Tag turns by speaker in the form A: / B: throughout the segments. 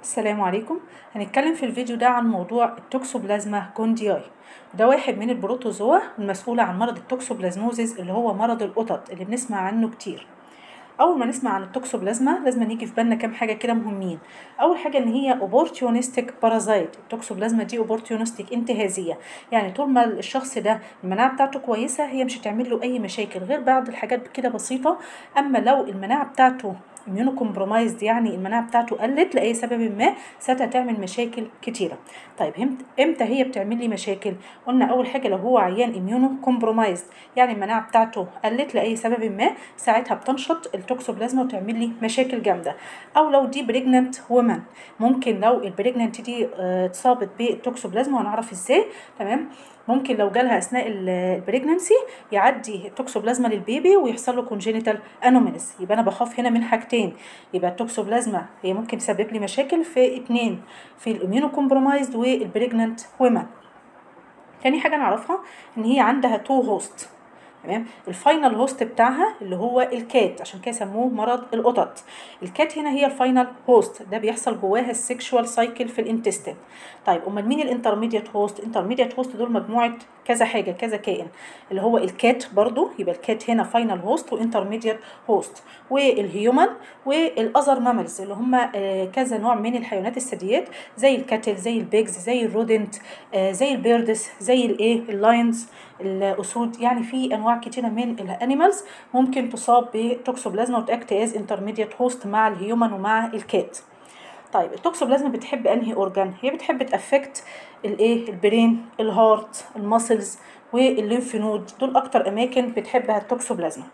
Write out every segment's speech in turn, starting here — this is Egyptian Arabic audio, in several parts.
A: السلام عليكم هنتكلم في الفيديو ده عن موضوع التوكسوبلازما كوندياي ده واحد من البروتوزوا المسؤولة عن مرض التوكسوبلازموزيس اللي هو مرض القطط اللي بنسمع عنه كتير اول ما نسمع عن التوكسوبلازما لازم نيجي في بالنا كام حاجه كده مهمين اول حاجه ان هي اوبورتيونستيك بارازايت التوكسوبلازما دي اوبورتيونستيك انتهازيه يعني طول ما الشخص ده المناعه بتاعته كويسه هي مش هتعمل له اي مشاكل غير بعض الحاجات كده بسيطه اما لو المناعه بتاعته اميونو كومبرومايزد يعني المناعه بتاعته قلت لاي سبب ما ساعتها تعمل مشاكل كتيره طيب امتى هي بتعمل لي مشاكل قلنا اول حاجه لو هو عيان اميونو كومبرومايزد يعني المناعه بتاعته قلت لاي سبب ما ساعتها بتنشط التوكسوبلازما وتعمل لي مشاكل جامده او لو دي بريجننت وومن ممكن لو البريجننت دي اتصابت بالتوكسوبلازما وهنعرف ازاي تمام ممكن لو جالها اثناء البريجننسي يعدي التوكسوبلازما للبيبي ويحصل له كونجينيتال انوميلز يبقى انا بخاف هنا من حاجتين يبقى التوكسوبلازما هي ممكن تسبب لي مشاكل في اتنين في الاميونو كومبرومايزد والبريجننت ويمن تاني حاجه نعرفها ان هي عندها تو هوست تمام الفاينل هوست بتاعها اللي هو الكات عشان كده سموه مرض القطط الكات هنا هي الفاينل هوست ده بيحصل جواها السكشوال سايكل في الانتستين طيب امال مين الانترميديت هوست الانترميديت هوست دول مجموعه كذا حاجه كذا كائن اللي هو الكات برضو يبقى الكات هنا فاينل هوست وانترميديت هوست والهيومن والاذر ماملز اللي هم كذا نوع من الحيوانات الثدييات زي الكاتل زي البيجز زي الرودنت زي البيردس زي الايه اللاينز الاسود يعني في انواع كتيره من الانيمالز ممكن تصاب بتوكسوبلازما وتاكت از انترميديت هوست مع الهيومن ومع الكات طيب التوكسوبلازما بتحب انهي اورجان هي بتحب تافكت الايه البرين الهارت الماسلز والليمف نود دول اكتر اماكن بتحبها التوكسوبلازما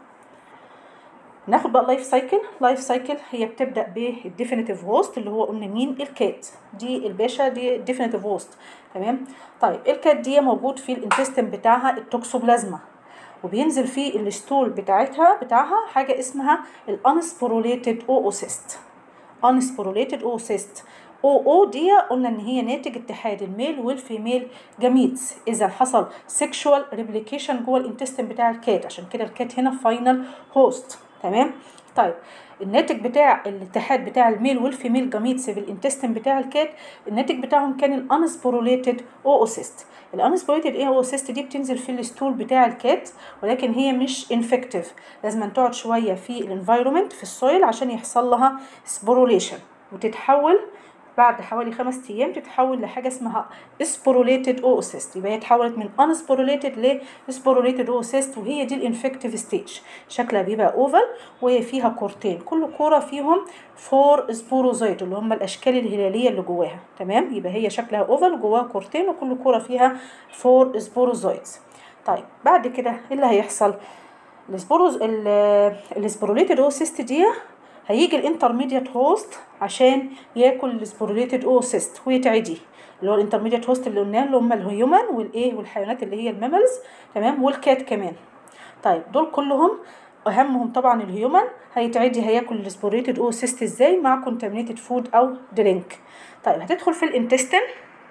A: ناخد بقى اللايف سايكل لايف سايكل هي بتبدا بالديفينيتيف هوست اللي هو قلنا مين الكات دي الباشا دي الديفينيتيف هوست تمام طيب الكات دي موجود في الانتستين بتاعها التوكسوبلازما وبينزل في الستول بتاعتها بتاعها حاجه اسمها الانسبوروليتد اوسيست انسبوروليتد اوسيست او او دي قلنا ان هي ناتج اتحاد الميل والفيميل جاميتس اذا حصل سيكشوال ريبليكيشن جوه الانتستين بتاع الكات عشان كده الكات هنا فاينل هوست تمام طيب الناتج بتاع الاتحاد بتاع الميل والفيميل جاميتس في الانتستين بتاع الكات الناتج بتاعهم كان الانسبوروليتد اوسيست الانسبوروليتد ايه اوسيست دي بتنزل في الستول بتاع الكات ولكن هي مش انفكتيف لازم تقعد شويه في الانفايرومنت في السويل عشان يحصل لها سبوروليشن وتتحول بعد حوالي خمس ايام تتحول لحاجه اسمها سبوروليتد اوسيست يبقى هي اتحولت من انسبوروليتد لسبوروليتد اوسيست وهي دي الانفكتيف ستيج شكلها بيبقى اوفال وفيها كورتين كل كوره فيهم فور سبوروزايت اللي هم الاشكال الهلاليه اللي جواها تمام يبقى هي شكلها اوفال جواها كورتين وكل كوره فيها فور سبوروزايتس طيب بعد كده ايه اللي هيحصل السبوروز السبوروليتد اوسيست دي هيجي الانترميديت هوست عشان ياكل السبوروليتد اوسيست ويتعدي اللي هو الانترميديت هوست اللي قلناه اللي هم الهيومن والايه والحيوانات اللي هي الماملز تمام والكات كمان طيب دول كلهم اهمهم طبعا الهيومن هيتعدي هياكل السبوروليتد اوسيست ازاي مع كونتامينيتد فود او درينك طيب هتدخل في الانتستين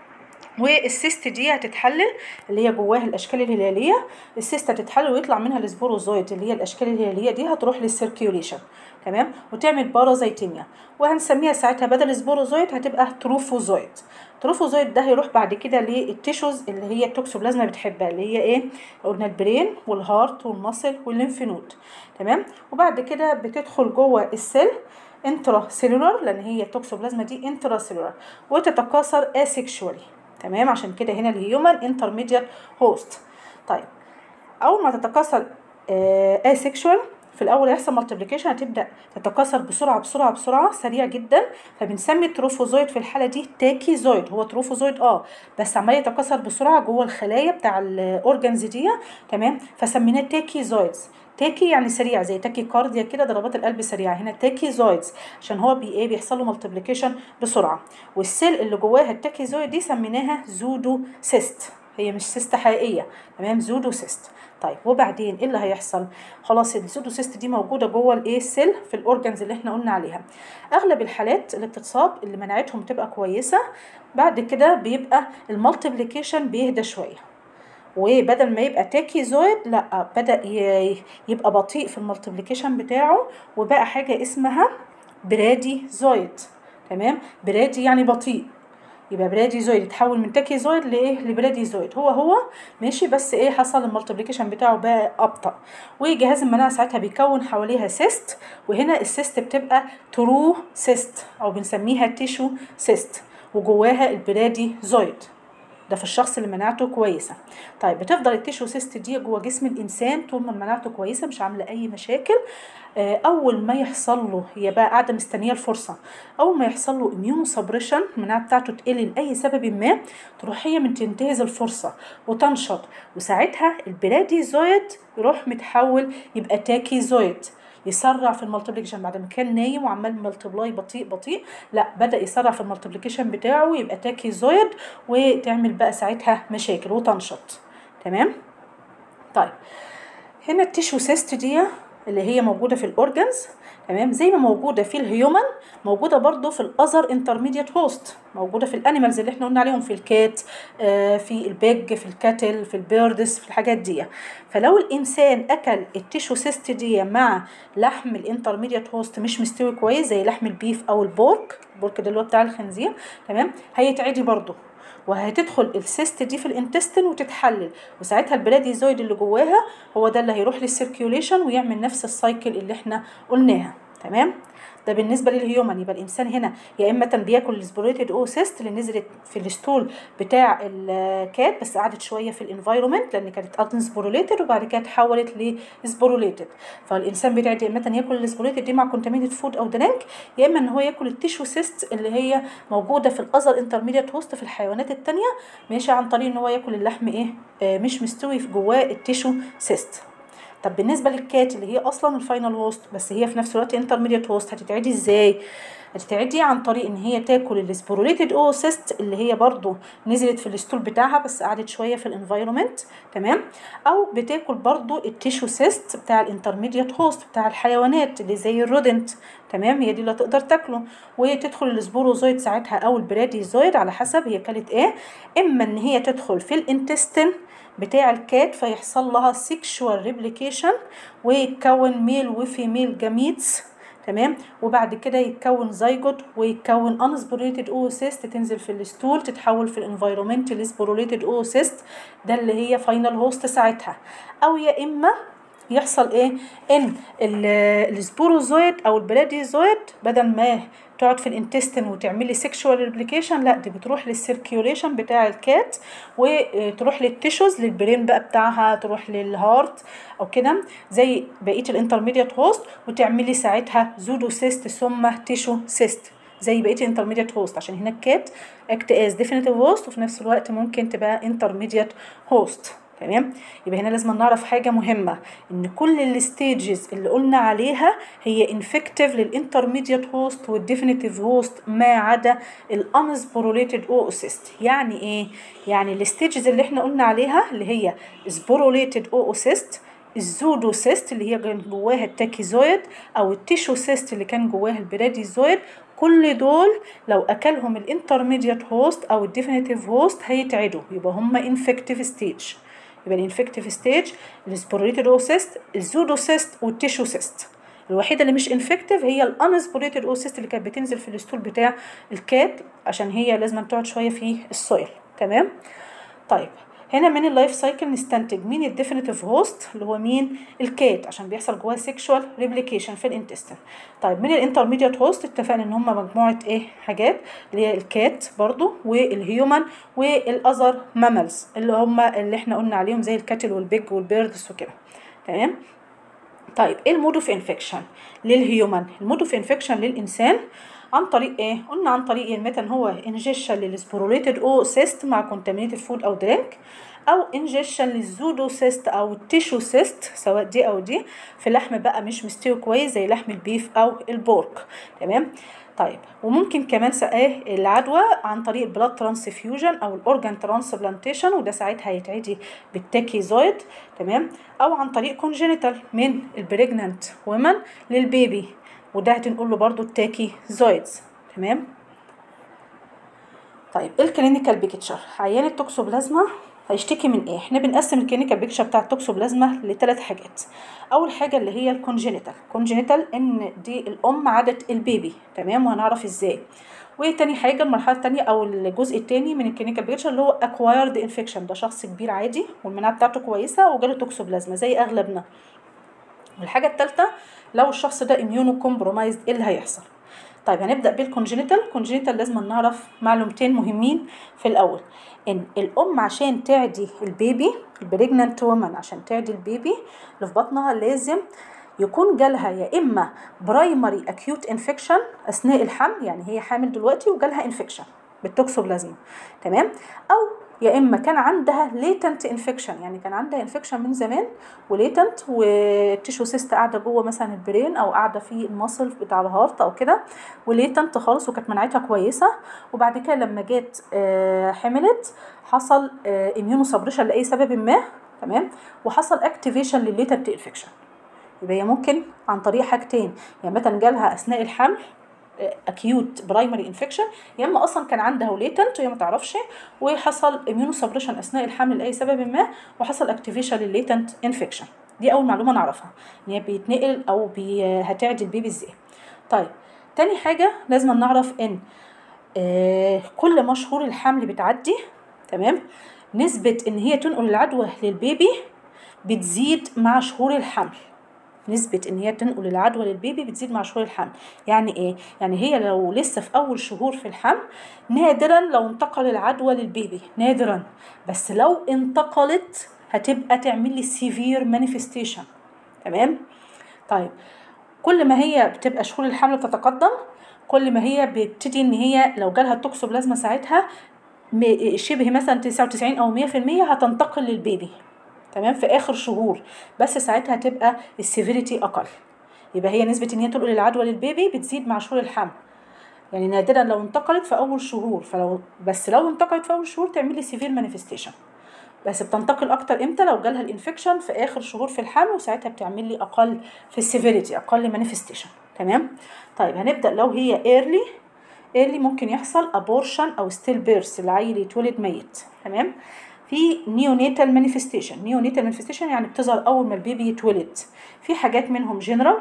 A: والسيست دي هتتحلل اللي هي جواها الاشكال الهلاليه السيست هتتحلل ويطلع منها السبوروزويد اللي هي الاشكال الهلاليه دي هتروح للسيركيوليشن تمام وتعمل بارازيتيميا وهنسميها ساعتها بدل سبوروزويد هتبقى تروفوزويد تروفوزويد ده هيروح بعد كده للتيشوز اللي هي التوكسوبلازما بتحبها اللي هي ايه قلنا البرين والهارت والمصل والليمف نود تمام وبعد كده بتدخل جوه السيل انترا سيلولار لان هي التوكسوبلازما دي انترا سيلولار وتتكاثر اسيكشوالي تمام عشان كده هنا الهيومن انترميديت هوست طيب اول ما تتكاثر اسيكشوال في الاول هيحصل مالتيبليكيشن هتبدا تتكاثر بسرعه بسرعه بسرعه سريع جدا فبنسمي التروفوزويد في الحاله دي تاكيزويد هو تروفوزويد اه بس عمال يتكاثر بسرعه جوه الخلايا بتاع الاورجانز دي تمام فسميناه تاكيزويدز تاكي يعني سريع زي تاكي كارديا كده ضربات القلب سريعه هنا تاكيزويدز عشان هو بي ايه بيحصل له مالتيبليكيشن بسرعه والسيل اللي جواها التاكيزويد دي سميناها زودو سيست هي مش سيست حقيقيه تمام زودو سيست طيب وبعدين ايه اللي هيحصل خلاص السودوسيست دي موجوده جوه الايه سيل في الاورجنز اللي احنا قلنا عليها اغلب الحالات اللي بتتصاب اللي مناعتهم تبقى كويسه بعد كده بيبقى المالتيبليكيشن بيهدى شويه وبدل ما يبقى تاكيزويد لا بدا يبقى بطيء في المالتيبليكيشن بتاعه وبقى حاجه اسمها برادي زويد تمام برادي يعني بطيء يبقى براديزويد يتحول من تاكيزويد لايه لبراديزويد هو هو ماشي بس ايه حصل المالتيبليكيشن بتاعه بقى ابطا وجهاز المناعه ساعتها بيكون حواليها سيست وهنا السيست بتبقى ترو سيست او بنسميها تيشو سيست وجواها البراديزويد ده في الشخص اللي مناعته كويسه طيب بتفضل التيشو سيست دي جوه جسم الانسان طول ما مناعته كويسه مش عامله اي مشاكل اول ما يحصل له هي بقى قاعده مستنيه الفرصه اول ما يحصل له اميونو سبريشن المناعه بتاعته تقل لاي سبب ما تروح هي من تنتهز الفرصه وتنشط وساعتها البراديزويد يروح متحول يبقى تاكيزويد يسرع في المالتيبليكيشن بعد ما كان نايم وعمال مالتيبلاي بطيء بطيء لا بدا يسرع في المالتيبليكيشن بتاعه يبقى تاكيزويد وتعمل بقى ساعتها مشاكل وتنشط تمام طيب هنا التيشو سيست دي اللي هي موجوده في الاورجنز تمام زي ما موجوده في الهيومن موجوده برضو في الاذر انترميديت هوست موجوده في الانيمالز اللي احنا قلنا عليهم في الكات آه في البيج في الكاتل في البيردز في الحاجات دي فلو الانسان اكل التيشو سيست دي مع لحم الانترميديت هوست مش مستوي كويس زي لحم البيف او البورك البورك ده اللي هو بتاع الخنزير تمام هيتعدي برضو وهتدخل السيست دي في الانتستين وتتحلل وساعتها البلاديزويد اللي جواها هو ده اللي هيروح للسيركيوليشن ويعمل نفس السايكل اللي احنا قلناها تمام ده بالنسبه للهيومن يبقى الانسان هنا يا اما بياكل السبوريتد او سيست اللي نزلت في الستول بتاع الكات بس قعدت شويه في الانفايرمنت لان كانت انسبوروليتد وبعد كده اتحولت لسبوروليتد فالانسان بيتعد يا اما ياكل السبوريتد دي مع كونتامينيت فود او درينك يا اما ان هو ياكل التيشو سيست اللي هي موجوده في الاذر انترميديت هوست في الحيوانات الثانيه ماشي عن طريق ان هو ياكل اللحم ايه آه مش مستوي في جواه التيشو سيست طب بالنسبه للكات اللي هي اصلا الفاينل هوست بس هي في نفس الوقت انترميديت هوست هتتعدي ازاي هتتعدي عن طريق ان هي تاكل السبوروليتد اوسيست اللي هي برضو نزلت في الستول بتاعها بس قعدت شويه في الانفايرمنت تمام او بتاكل برضو التيشو سيست بتاع الانترميديت هوست بتاع الحيوانات اللي زي الرودنت تمام هي دي اللي تقدر تاكله وتدخل السبوروزويد ساعتها او البراديزويد على حسب هي كانت ايه اما ان هي تدخل في الانتستين بتاع الكات فيحصل لها سيكشوال ريبليكيشن ويتكون ميل وفيميل جاميتس تمام وبعد كده يتكون زيجوت ويتكون انسبوريتد اوسيست تنزل في الستول تتحول في الانفايرومنت لسبوروليتد اوسيست ده اللي هي فاينل هوست ساعتها او يا اما يحصل ايه ان السبوروزويد او البلاديزويد بدل ما تقعد في الانتستين وتعملي سيكشوال ريبليكيشن لا دي بتروح للسيركيوليشن بتاع الكات وتروح للتيشوز للبرين بقى بتاعها تروح للهارت او كده زي بقيه الانترميديت هوست وتعملي ساعتها زودو سيست ثم تيشو سيست زي بقيه الانترميديت هوست عشان هنا الكات اكت از ديفينيتيف هوست وفي نفس الوقت ممكن تبقى انترميديت هوست تمام يبقى هنا لازم نعرف حاجه مهمه ان كل الستيجز اللي قلنا عليها هي انفكتيف للانترميديت هوست والديفينيتيف هوست ما عدا الانسبوروليتد اوسيست يعني ايه يعني الستيجز اللي احنا قلنا عليها اللي هي سبوروليتد اوسيست الزودوسيست اللي هي كان جواها التاكيزويد او التيشوسيست اللي كان جواها البراديزويد كل دول لو اكلهم الانترميديت هوست او الديفينيتيف هوست هيتعدوا يبقى هم انفكتيف ستيج يبقى الانفكتيف ستيج السبوريتد اوسيست الزودوسيست والتيشوسيست الوحيده اللي مش انفكتيف هي الانسبوريتد اوسيست اللي كانت بتنزل في الستول بتاع الكات عشان هي لازم تقعد شويه في السويل تمام طيب هنا من اللايف سايكل نستنتج مين الديفينيتيف هوست اللي هو مين الكات عشان بيحصل جواه سيكشوال ريبليكيشن في الانتستين طيب من الانترميديت هوست اتفقنا ان هم مجموعه ايه حاجات اللي هي الكات برضو والهيومن والاذر ماملز اللي هم اللي احنا قلنا عليهم زي الكاتل والبيج والبيردز وكده تمام طيب ايه المود اوف انفكشن للهيومن المود اوف انفكشن للانسان عن طريق ايه قلنا عن طريق الميتان هو انجيشن للسبوروليتد او سيست مع كونتامينيتد فود او درينك او انجيشن للزودو سيست او التيشو سيست سواء دي او دي في لحم بقى مش مستوي كويس زي لحم البيف او البورك تمام طيب وممكن كمان ايه العدوى عن طريق البلاد ترانسفيوجن او الاورجان ترانسبلانتيشن وده ساعتها هيتعدي بالتاكيزويد تمام او عن طريق كونجينيتال من البريجنانت ومن للبيبي وده هتنقول له برضو التاكي زويدز تمام طيب الكلينيكال بيكتشر عيان التوكسوبلازما هيشتكي من ايه احنا بنقسم الكلينيكال بيكتشر بتاع التوكسوبلازما لثلاث حاجات اول حاجه اللي هي الكونجينيتال كونجينيتال ان دي الام عدت البيبي تمام وهنعرف ازاي وتاني حاجه المرحله الثانيه او الجزء الثاني من الكلينيكال بيكتشر اللي هو اكوايرد انفكشن ده شخص كبير عادي والمناعه بتاعته كويسه وجاله توكسوبلازما زي اغلبنا والحاجه الثالثه لو الشخص ده اميونو كومبرومايزد ايه اللي هيحصل طيب هنبدا بالكونجينيتال كونجينيتال لازم نعرف معلومتين مهمين في الاول ان الام عشان تعدي البيبي البريجنانت وومن عشان تعدي البيبي اللي في بطنها لازم يكون جالها يا اما برايمري اكيوت انفكشن اثناء الحمل يعني هي حامل دلوقتي وجالها انفكشن بالتوكسوبلازما تمام او يا اما كان عندها ليتنت انفكشن يعني كان عندها انفكشن من زمان وليتنت والتيشو سيست قاعده جوه مثلا البرين او قاعده في المصل بتاع الهارت او كده وليتنت خالص وكانت مناعتها كويسه وبعد كده لما جت آه حملت حصل اميونو سبريشن لاي سبب ما تمام وحصل اكتيفيشن للليتنت انفكشن يبقى هي ممكن عن طريق حاجتين يا يعني مثلا جالها اثناء الحمل اكيوت برايمري انفكشن يا اما اصلا كان عندها ليتنت وهي ما تعرفش وحصل اميونو سبريشن اثناء الحمل لاي سبب ما وحصل اكتيفيشن للليتنت انفكشن دي اول معلومه نعرفها ان هي بيتنقل او بي هتعدي البيبي ازاي طيب تاني حاجه لازم نعرف ان آه كل ما شهور الحمل بتعدي تمام نسبه ان هي تنقل العدوى للبيبي بتزيد مع شهور الحمل نسبة إن هي تنقل العدوى للبيبي بتزيد مع شهور الحمل، يعني إيه؟ يعني هي لو لسه في أول شهور في الحمل نادرا لو انتقل العدوى للبيبي، نادرا، بس لو انتقلت هتبقى تعمل لي سيفير مانيفستيشن، تمام؟ طيب كل ما هي بتبقى شهور الحمل بتتقدم كل ما هي بتبتدي إن هي لو جالها التوكسوبلازما ساعتها شبه مثلا 99 أو 100% هتنتقل للبيبي، تمام في اخر شهور بس ساعتها تبقى السيفيريتي اقل يبقى هي نسبه ان هي تنقل العدوى للبيبي بتزيد مع شهور الحمل يعني نادرا لو انتقلت في اول شهور فلو بس لو انتقلت في اول شهور تعمل لي سيفير مانيفستيشن بس بتنتقل اكتر امتى لو جالها الانفكشن في اخر شهور في الحمل وساعتها بتعمل لي اقل في السيفيريتي اقل مانيفستيشن تمام طيب هنبدا لو هي ايرلي ايرلي ممكن يحصل ابورشن او ستيل بيرث العيل يتولد ميت تمام في نيونيتال مانيفستيشن نيونيتال مانيفستيشن يعني بتظهر اول ما البيبي يتولد في حاجات منهم جنرال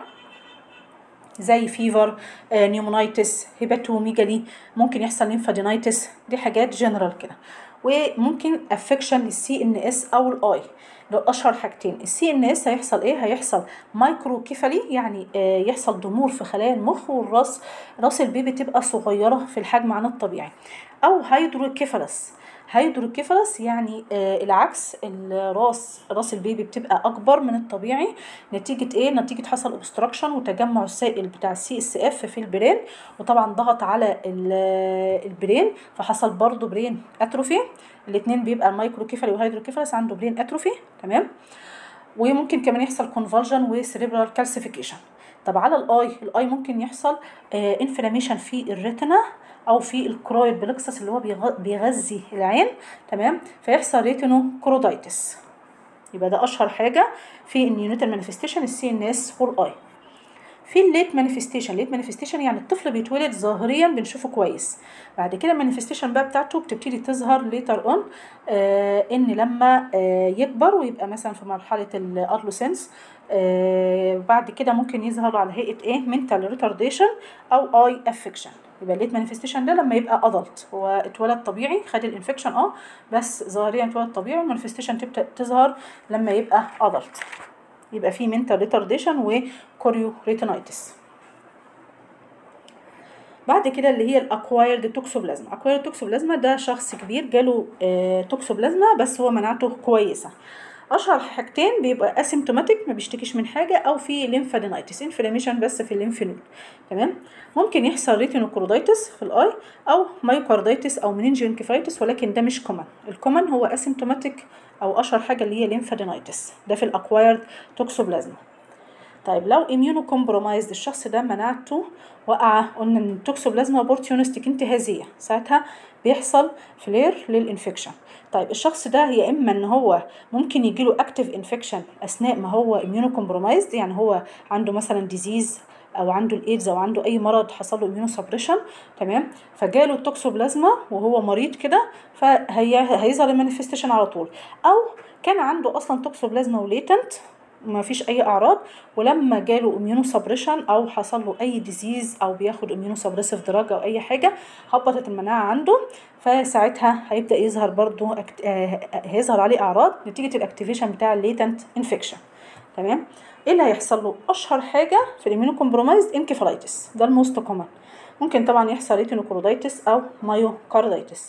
A: زي فيفر آه، نيومونايتس هيباتوميجالي ممكن يحصل ليمفادينايتس دي حاجات جنرال كده وممكن افكشن للسي ان اس او الاي دول اشهر حاجتين السي ان اس هيحصل ايه هيحصل مايكرو كيفالي يعني آه يحصل ضمور في خلايا المخ والراس راس البيبي تبقى صغيره في الحجم عن الطبيعي او هيدروكيفالس هيدروكيفالس يعني آه العكس الراس راس البيبي بتبقى اكبر من الطبيعي نتيجه ايه نتيجه حصل اوبستراكشن وتجمع السائل بتاع السي اس اف في البرين وطبعا ضغط على البرين فحصل برضو برين اتروفي الاثنين بيبقى المايكروكيفالي وهيدروكيفالس عنده برين اتروفي تمام وممكن كمان يحصل كونفرجن وسيريبرال كالسيفيكيشن طب على الاي الاي ممكن يحصل آه انفلاميشن في الريتنا او في الكرويد بلكسس اللي هو بيغذي العين تمام فيحصل ريتينو كرودايتس يبقى ده اشهر حاجه في النيونيتال مانيفستيشن السي ان اس والاي في الليت مانيفستيشن الليت مانيفستيشن يعني الطفل بيتولد ظاهريا بنشوفه كويس بعد كده المانيفستيشن بقى بتاعته بتبتدي تظهر ليتر اون آه ان لما آه يكبر ويبقى مثلا في مرحله الادلوسنس آه بعد كده ممكن يظهر على هيئه ايه منتال ريتارديشن او اي افكشن يبقى الليت مانيفستيشن ده لما يبقى ادلت هو اتولد طبيعي خد الانفكشن اه بس ظاهريا اتولد طبيعي والمانيفستيشن تبدا تظهر لما يبقى ادلت يبقى في منتال ريتارديشن وكوريو ريتينايتس بعد كده اللي هي الاكوايرد توكسوبلازما اكوايرد توكسوبلازما ده شخص كبير جاله آه توكسوبلازما بس هو مناعته كويسه اشهر حاجتين بيبقى اسيمتوماتيك ما بيشتكيش من حاجه او في ليمفادينايتس انفلاميشن بس في الليمف نود تمام ممكن يحصل ريتينوكوردايتس في الاي او مايوكاردايتس او مننجيونكيفايتس ولكن ده مش كومن الكومن هو اسيمتوماتيك او اشهر حاجه اللي هي ليمفادينايتس ده في الاكوايرد توكسوبلازما طيب لو اميونو كومبرومايزد الشخص ده مناعته واقعه قلنا ان التوكسوبلازما بورتيونستيك انتهازيه ساعتها بيحصل فلير للانفكشن طيب الشخص ده يا اما ان هو ممكن يجيله اكتيف انفكشن اثناء ما هو اميونو كومبرومايزد يعني هو عنده مثلا ديزيز او عنده الايدز او عنده اي مرض حصل له اميونو سبريشن تمام فجاله التوكسوبلازما وهو مريض كده فهيظهر المانيفستيشن على طول او كان عنده اصلا توكسوبلازما وليتنت ما فيش اي اعراض ولما جاله اميونو سبريشن او حصل له اي ديزيز او بياخد اميونو سبريسيف دراج او اي حاجه هبطت المناعه عنده فساعتها هيبدا يظهر برضو أكت... آه هيظهر عليه اعراض نتيجه الاكتيفيشن بتاع الليتنت انفكشن تمام ايه اللي هيحصل له اشهر حاجه في الاميونو كومبرومايزد انكفالايتس ده الموست كومن ممكن طبعا يحصل ريتينوكلودايتس او مايوكاردايتس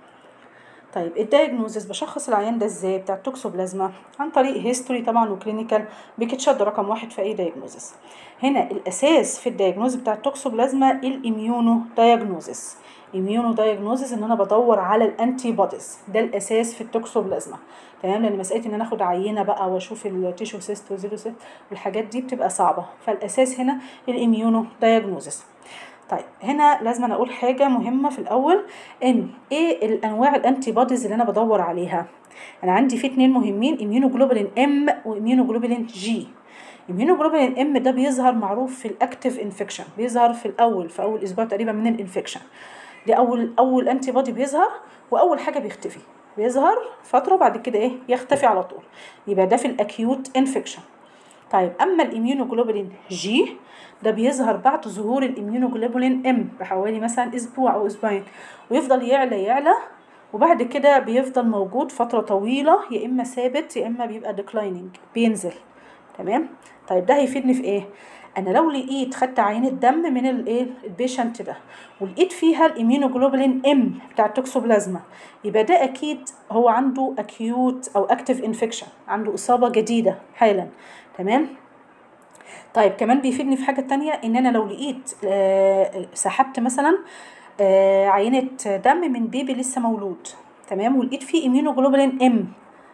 A: طيب الدايجنوزس بشخص العيان ده ازاي بتاع التوكسوبلازما عن طريق هيستوري طبعا وكلينيكال بيكتشر ده رقم واحد في اي دايجنوزس هنا الاساس في الدايجنوز بتاع التوكسوبلازما الاميونو دايجنوزس اميونو دايجنوزس ان انا بدور على الانتي بوديز ده الاساس في التوكسوبلازما تمام لان مساله ان انا اخد عينه بقى واشوف التيشو سيست وزيرو سيست والحاجات دي بتبقى صعبه فالاساس هنا الاميونو دايجنوزس طيب هنا لازم أنا اقول حاجه مهمه في الاول ان ايه الانواع الانتي بوديز اللي انا بدور عليها انا عندي في اتنين مهمين اميونوجلوبولين ام واميونوجلوبولين جي اميونوجلوبولين ام ده بيظهر معروف في الاكتيف انفكشن بيظهر في الاول في اول اسبوع تقريبا من الانفكشن دي اول اول انتي بودي بيظهر واول حاجه بيختفي بيظهر فتره وبعد كده ايه يختفي على طول يبقى ده في الاكيوت انفكشن طيب اما الاميونوجلوبولين جي ده بيظهر بعد ظهور الاميونوجلوبولين ام بحوالي مثلا اسبوع او اسبوعين ويفضل يعلى يعلى وبعد كده بيفضل موجود فتره طويله يا اما ثابت يا اما بيبقى ديكلايننج بينزل تمام طيب ده هيفيدني في ايه انا لو لقيت خدت عينه دم من الايه البيشنت ده ولقيت فيها الاميونوجلوبولين ام بتاع التوكسوبلازما يبقى ده اكيد هو عنده اكيوت او اكتيف انفكشن عنده اصابه جديده حالا تمام طيب كمان بيفيدني في حاجه تانية ان انا لو لقيت آه سحبت مثلا آه عينه دم من بيبي لسه مولود تمام ولقيت فيه اميونوجلوبولين ام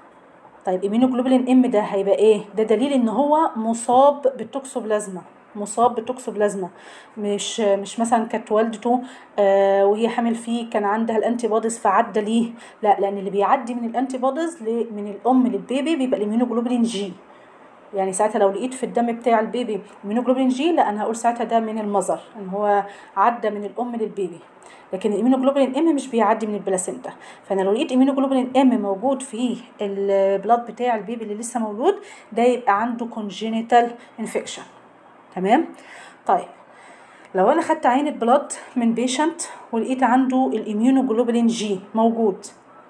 A: طيب اميونوجلوبولين ام ده هيبقى ايه ده دليل ان هو مصاب بالتوكسوبلازما مصاب بالتوكسوبلازما مش مش مثلا كانت والدته آه وهي حامل فيه كان عندها الانتي بوديز فعدى ليه لا لان اللي بيعدي من الانتي بوديز من الام للبيبي بيبقى الاميونوجلوبولين جي يعني ساعتها لو لقيت في الدم بتاع البيبي اميونوجلوبولين جي لا انا هقول ساعتها ده من المذر ان هو عدى من الام للبيبي لكن الاميونوجلوبولين ام مش بيعدي من البلاسينتا فانا لو لقيت اميونوجلوبولين ام موجود في البلاد بتاع البيبي اللي لسه مولود ده يبقى عنده congenital infection تمام طيب لو انا خدت عينه بلاد من بيشنت ولقيت عنده الاميونوجلوبولين جي موجود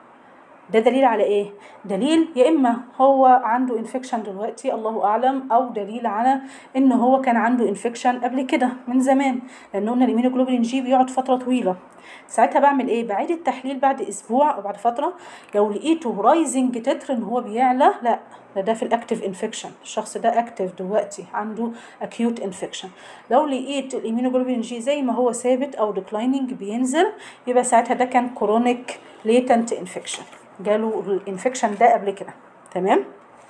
A: ده دليل على ايه دليل يا اما هو عنده انفكشن دلوقتي الله اعلم او دليل على ان هو كان عنده انفكشن قبل كده من زمان لان قلنا الاميونوجلوبولين جي بيقعد فتره طويله ساعتها بعمل ايه بعيد التحليل بعد اسبوع او بعد فتره لو لقيته رايزنج تتر ان هو بيعلى لا ده ده في الاكتيف انفكشن الشخص ده اكتيف دلوقتي عنده اكيوت انفكشن لو لقيت الاميونوجلوبولين جي زي ما هو ثابت او ديكلايننج بينزل يبقى ساعتها ده كان كرونيك ليتنت انفكشن جاله الانفكشن ده قبل كده تمام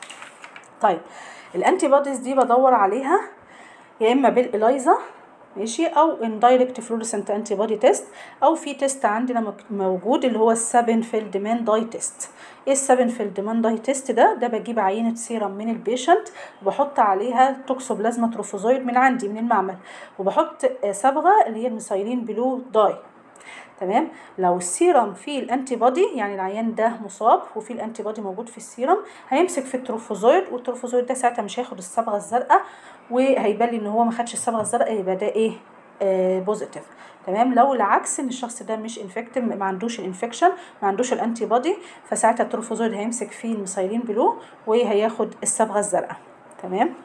A: طيب الانتي بوديز دي بدور عليها يا اما بالاليزا ماشي او اندايركت فلوريسنت انتي بودي تيست او في تيست عندنا موجود اللي هو السبن فيلدمان داي تيست ايه السبن فيلدمان داي تيست ده ده بجيب عينه سيرم من البيشنت وبحط عليها توكسوبلازما تروفوزويد من عندي من المعمل وبحط صبغه اللي هي الميثايلين بلو داي تمام لو السيرم فيه الانتي بودي يعني العيان ده مصاب وفيه الانتي بودي موجود في السيرم هيمسك في التروفوزويد والتروفوزويد ده ساعتها مش هياخد الصبغه الزرقاء وهيبان لي ان هو ما خدش الصبغه الزرقاء يبقى ده ايه آه بوزيتيف تمام لو العكس ان الشخص ده مش انفكتيف ما عندوش الانفكشن ما عندوش الانتي بودي فساعتها التروفوزويد هيمسك فيه الميثايلين بلو وهياخد الصبغه الزرقاء تمام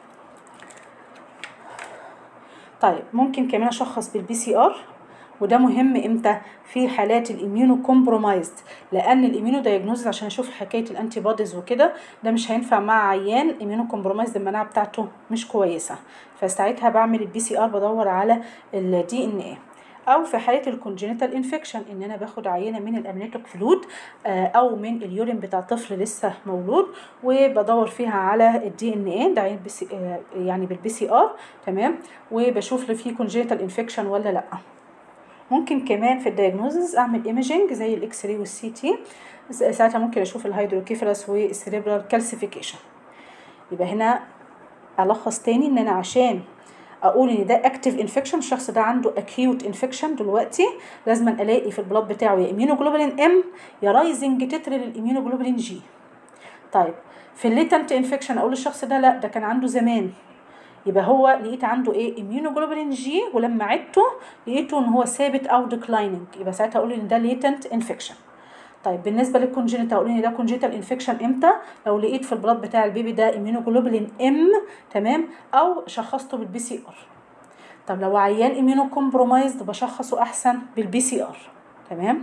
A: طيب ممكن كمان اشخص بالبي سي ار وده مهم امتى في حالات الاميونو كومبرومايزد لان الاميونو دايجنوز عشان اشوف حكايه الانتي بوديز وكده ده مش هينفع مع عيان اميونو كومبرومايزد المناعه بتاعته مش كويسه فساعتها بعمل البي سي ار بدور على الدي ان ايه او في حاله الكونجينيتال انفكشن ان انا باخد عينه من الامنيتوك فلود او من اليورين بتاع طفل لسه مولود وبدور فيها على الدي ان ايه ده عين يعني بالبي سي ار تمام وبشوف لو في كونجينيتال انفكشن ولا لا ممكن كمان في الدايجنوزز اعمل ايميجنج زي الاكس راي والسي تي ساعتها ممكن اشوف الهيدروكيفالس والسيريبرال كالسيفيكيشن يبقى هنا الخص تاني ان انا عشان اقول ان ده اكتيف انفكشن الشخص ده عنده اكيوت انفكشن دلوقتي لازم الاقي في البلاد بتاعه يا اميونوجلوبولين ام يا رايزنج تتر للاميونوجلوبولين جي طيب في الليتنت انفكشن اقول للشخص ده لا ده كان عنده زمان يبقى هو لقيت عنده ايه اميونوجلوبولين جي ولما عدته لقيته ان هو ثابت او ديكلايننج يبقى ساعتها اقول ان ده ليتنت انفكشن طيب بالنسبه للكونجينيتال اقول ان ده كونجينيتال انفكشن امتى لو لقيت في البلاد بتاع البيبي ده اميونوجلوبولين ام تمام او شخصته بالبي سي ار طب لو عيان اميونو كومبرومايزد بشخصه احسن بالبي سي ار تمام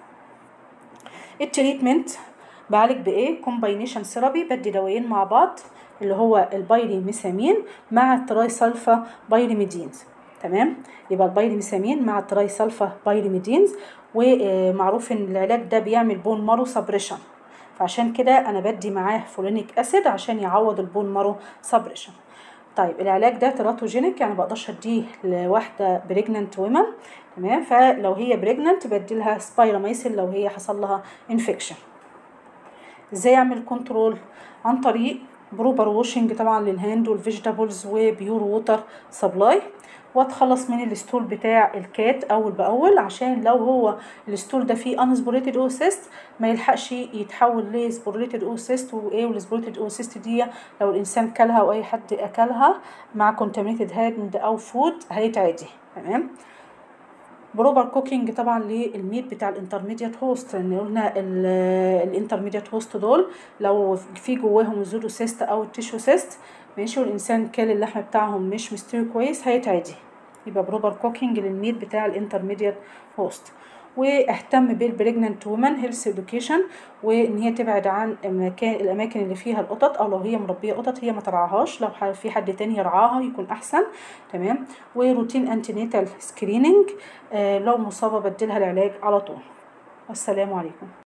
A: التريتمنت بعالج بايه كومباينيشن ثيرابي بدي دوايين مع بعض اللي هو البايريميثامين مع الترايسلفا بايريميدينز تمام يبقى البايريميثامين مع الترايسلفا بايريميدينز ومعروف ان العلاج ده بيعمل بون مارو سبريشن فعشان كده انا بدي معاه فولينيك اسيد عشان يعوض البون مارو سبريشن طيب العلاج ده تراتوجينيك يعني بقدرش اديه لواحده بريجننت ويمن تمام فلو هي بريجننت بدي لها سبايراميسين لو هي حصل لها انفكشن ازاي اعمل كنترول عن طريق بروبر ووشنج طبعا للهاند والفيجيتابلز وبيور ووتر سبلاي واتخلص من الستول بتاع الكات اول باول عشان لو هو الستول ده فيه انسبوريتد اوسيست ما يلحقش يتحول لسبوريتد اوسيست وايه والسبوريتد اوسيست دي لو الانسان كلها او اي حد اكلها مع كونتامينيتد هاند او فود هيتعدي تمام بروبر كوكينج طبعا للميت بتاع الانترميديات هوست لان قلنا الانترميديات هوست دول لو في جواهم الزودو سيست او التيشو سيست ماشي والانسان كل اللحم بتاعهم مش مستوي كويس هيتعدي يبقى بروبر كوكينج للميت بتاع الانترميديات هوست واهتم بالبريجننت وومن هيلث اديوكيشن وان هي تبعد عن مكان الاماكن اللي فيها القطط او لو هي مربيه قطط هي ما ترعاهاش لو في حد تاني يرعاها يكون احسن تمام وروتين انتينيتال سكريننج آه لو مصابه بديلها العلاج على طول والسلام عليكم